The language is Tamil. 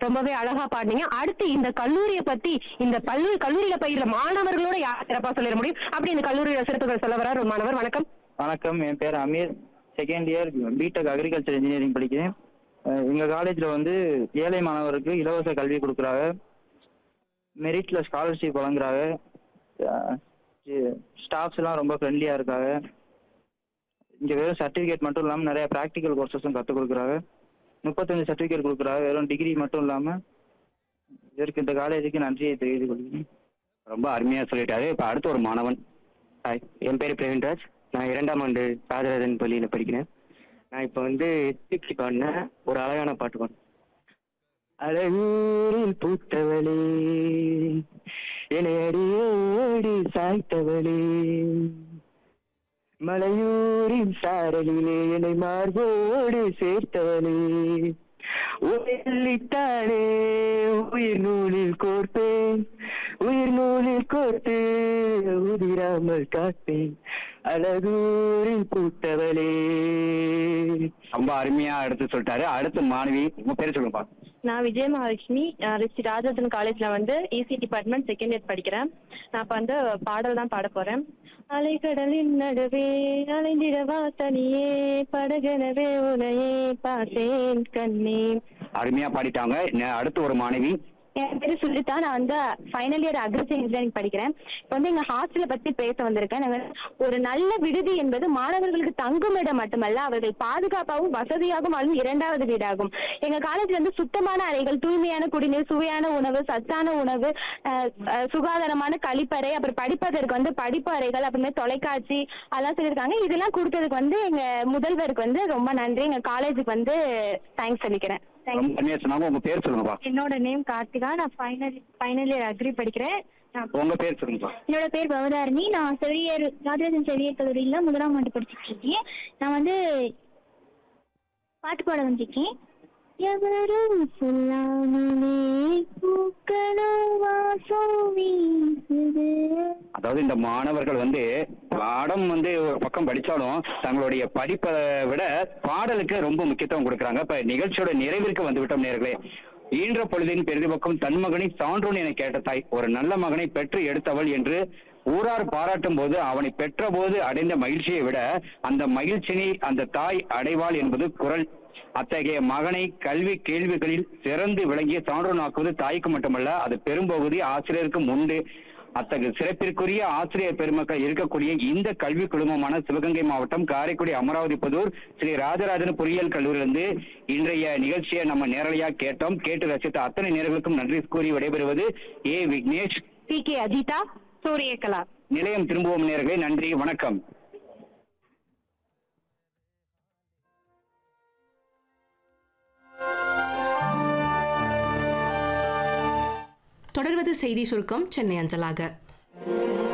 ரொம்பவே அழகா பாடுனீங்க அடுத்து இந்த கல்லூரியை பத்தி இந்த பள்ளி கல்லூரியில பயின்ற மாணவர்களோட யார் சிறப்பா சொல்லிட முடியும் அப்படி இந்த கல்லூரியோட சிறப்புகள் சொல்ல வரார் ஒரு மாணவர் வணக்கம் வணக்கம் என் பேர் Ameer second year B Tech agriculture engineering படிக்கிறேன் அஹ் எங்க காலேஜ்ல வந்து ஏழை மாணவருக்கு இலவச கல்வி கொடுக்குறாங்க மெரிட்ல ஸ்காலர்ஷிப் வழங்குறாங்க ஸ்டாஃப்ஸ் எல்லாம் ரொம்ப ஃப்ரெண்ட்லியா இருக்காங்க இங்க வெறும் சர்டிஃபிகேட் மட்டும் இல்லாம நிறைய ப்ராக்டிக்கல் கோர்சஸும் கற்றுக் கொடுக்குறாங்க முப்பத்தஞ்சு சர்டிஃபிகேட் கொடுக்குறாங்க வெறும் டிகிரி மட்டும் இல்லாம இதற்கு இந்த காலேஜுக்கு நன்றியை தெரிவித்துக் கொள்கிறேன் ரொம்ப அருமையா சொல்லிட்டாரு இப்ப அடுத்து ஒரு மாணவன் ஹாய் என் பேர் பிரவீன்ராஜ் நான் இரண்டாம் ஆண்டு ராஜராஜன் பள்ளியில படிக்கிறேன் நான் இப்ப வந்து எஸ்பிக்கு பாடின ஒரு அழகான பாட்டு பாடினேன் அழகூரில் பூத்தவளே என்னை அடியோடி சாய்த்தவளே மலையூரின் சாரலிலே என்னை மார்போடு சேர்த்தவளே உயிரித்தானே உயிர் நூலில் கோர்ப்பேன் உயிர் நூலில் கோர்த்து உதிராமல் காப்பேன் அழகூரில் பூத்தவளே ரொம்ப அருமையா எடுத்து சொல்லிட்டாரு அடுத்து மாணவி உங்க பேர் சொல்லுங்க நான் விஜய மகாலட்சுமி நான் ரிஷி ராஜரத்ன காலேஜ்ல வந்து இசி டிபார்ட்மெண்ட் செகண்ட் இயர் படிக்கிறேன் நான் இப்போ வந்து பாடல் தான் பாட போறேன் அலைக்கடலின் நடுவே அலைந்திடவா தனியே படகெனவே உனையே பார்த்தேன் கண்ணே அருமையா பாடிட்டாங்க ந- அடுத்து ஒரு மாணவி என் பேரு சுல்லிதா நான் வந்து ஃபைனல் இயர் அக்ரிகல்ச்சர் இன்ஜினியரிங் படிக்கிறேன் இப்போ வந்து எங்க ஹாஸ்டலை பத்தி பேச வந்திருக்கேன் நாங்க ஒரு நல்ல விடுதி என்பது மாணவர்களுக்கு தங்கும் இடம் மட்டுமல்ல அவர்கள் பாதுகாப்பாகவும் வசதியாகவும் வாழும் இரண்டாவது வீடாகும் எங்க காலேஜ்ல வந்து சுத்தமான அறைகள் தூய்மையான குடிநீர் சுவையான உணவு சத்தான உணவு அஹ், அஹ், சுகாதாரமான கழிப்பறை அப்புறம் படிப்பதற்கு வந்து படிப்பு அறைகள் அப்புறமே தொலைக்காட்சி அதெல்லாம் சொல்லியிருக்காங்க இதெல்லாம் கொடுத்ததுக்கு வந்து எங்க முதல்வருக்கு வந்து ரொம்ப நன்றி எங்க காலேஜுக்கு வந்து தேங்க்ஸ் சொல்லிக்கிறேன் ரொம்ப அருமையா சொன்னாங்க உங்க பேர் சொல்லுங்கப்பா என்னோட நேம் கார்த்திகா நான் ஃபைனல் ஃபைனல் இயர் அக்ரி படிக்கிறேன் நான் உங்க பேர் சொல்லுங்கப்பா என்னோட பேர் பவதாரணி நான் செவிலியர் ராஜராஜன் செவிலியர் கல்லூரியில முதலாம் ஆண்டு படிச்சுட்டு இருக்கேன் நான் வந்து பாட்டு பாட வந்திருக்கேன் எவரும் சொல்லாமலே பூக்களோ வாசம் வீசுது அதாவது இந்த மாணவர்கள் வந்து பாடம் வந்து ஒரு பக்கம் படிச்சாலும் தங்களுடைய படிப்பை விட பாடலுக்கு ரொம்ப முக்கியத்துவம் கொடுக்கறாங்க இப்ப நிகழ்ச்சியோட நிறைவிற்கு வந்து விட்டோம் நேர்களே ஈன்ற பொழுதின் பெரிதுபக்கம் தன் மகனை சான்றோன் என கேட்ட தாய் ஒரு நல்ல மகனை பெற்று எடுத்தவள் என்று ஊரார் பாராட்டும் போது அவனை பெற்ற போது அடைந்த மகிழ்ச்சியை விட அந்த மகிழ்ச்சியை அந்த தாய் அடைவாள் என்பது குரல் அத்தகைய மகனை கல்வி கேள்விகளில் சிறந்து விளங்கிய சான்றோனாக்குவது தாய்க்கு மட்டுமல்ல அது பெரும்பகுதி ஆசிரியருக்கும் உண்டு அத்தகைய சிறப்பிற்குரிய ஆசிரியர் பெருமக்கள் இருக்கக்கூடிய இந்த கல்வி குழுமமான சிவகங்கை மாவட்டம் காரைக்குடி அமராவதி புதூர் ஸ்ரீ ராஜராஜன் பொறியியல் கல்லூரியிலிருந்து இன்றைய நிகழ்ச்சியை நம்ம நேரலையா கேட்டோம் கேட்டு ரசித்த அத்தனை நேர்களுக்கும் நன்றி கூறி விடைபெறுவது ஏ விக்னேஷ் பி கே அஜிதா சூரியகலா நிலையம் திரும்புவோம் நேர்களே நன்றி வணக்கம் தொடர்வது செய்தி சுருக்கம் சென்னை அஞ்சலாக